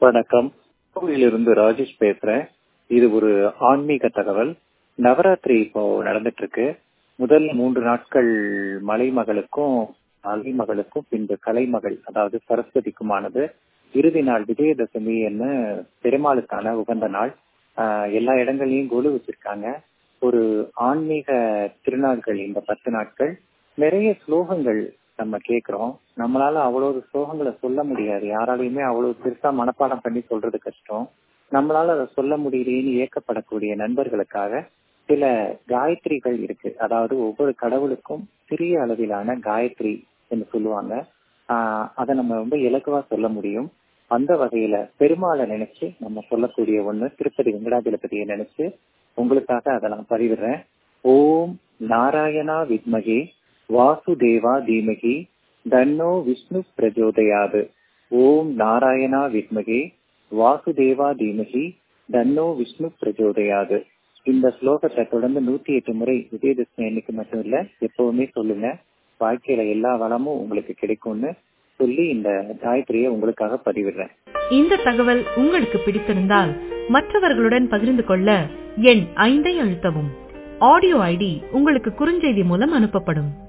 வணக்கம் கோவிலிருந்து ராஜேஷ் பேசுறேன் இது ஒரு ஆன்மீக தகவல் நவராத்திரி இப்போ நடந்துட்டு இருக்கு முதல் மூன்று நாட்கள் மலைமகளுக்கும் அலைமகளுக்கும் பின்பு கலைமகள் அதாவது சரஸ்வதிக்குமானது இறுதி நாள் விஜயதசமி என்ன பெருமாளுக்கான உகந்த நாள் ஆஹ் எல்லா இடங்கள்லயும் கொலு வச்சிருக்காங்க ஒரு ஆன்மீக திருநாட்கள் இந்த பத்து நாட்கள் நிறைய ஸ்லோகங்கள் நம்ம கேக்குறோம் நம்மளால அவ்வளவு ஸ்லோகங்களை சொல்ல முடியாது யாராலையுமே அவ்வளவு பெருசா மனப்பாடம் பண்ணி சொல்றது கஷ்டம் நம்மளால அதை சொல்ல முடியலையேன்னு ஏக்கப்படக்கூடிய நண்பர்களுக்காக சில காயத்ரிகள் இருக்கு அதாவது ஒவ்வொரு கடவுளுக்கும் சிறிய அளவிலான காயத்ரி என்று சொல்லுவாங்க ஆஹ் அதை நம்ம ரொம்ப இலகுவா சொல்ல முடியும் அந்த வகையில பெருமாளை நினைச்சு நம்ம சொல்லக்கூடிய ஒண்ணு திருப்பதி வெங்கடாஜலபதியை நினைச்சு உங்களுக்காக அதை நான் பதிவிடுறேன் ஓம் நாராயணா வித்மகே வாசுதேவா தீமகி தன்னோ விஷ்ணு பிரஜோதயாது ஓம் நாராயணா வித்மகே வாசுதேவா தீமகி தன்னோ விஷ்ணு பிரஜோதயாது இந்த ஸ்லோகத்தை தொடர்ந்து நூத்தி எட்டு முறை விஜயதசமி அன்னைக்கு மட்டும் இல்ல எப்பவுமே சொல்லுங்க வாழ்க்கையில எல்லா வளமும் உங்களுக்கு கிடைக்கும்னு சொல்லி இந்த காயத்ரியை உங்களுக்காக பதிவிடுறேன் இந்த தகவல் உங்களுக்கு பிடித்திருந்தால் மற்றவர்களுடன் பகிர்ந்து கொள்ள எண் ஐந்தை அழுத்தவும் ஆடியோ ஐடி உங்களுக்கு குறுஞ்செய்தி மூலம் அனுப்பப்படும்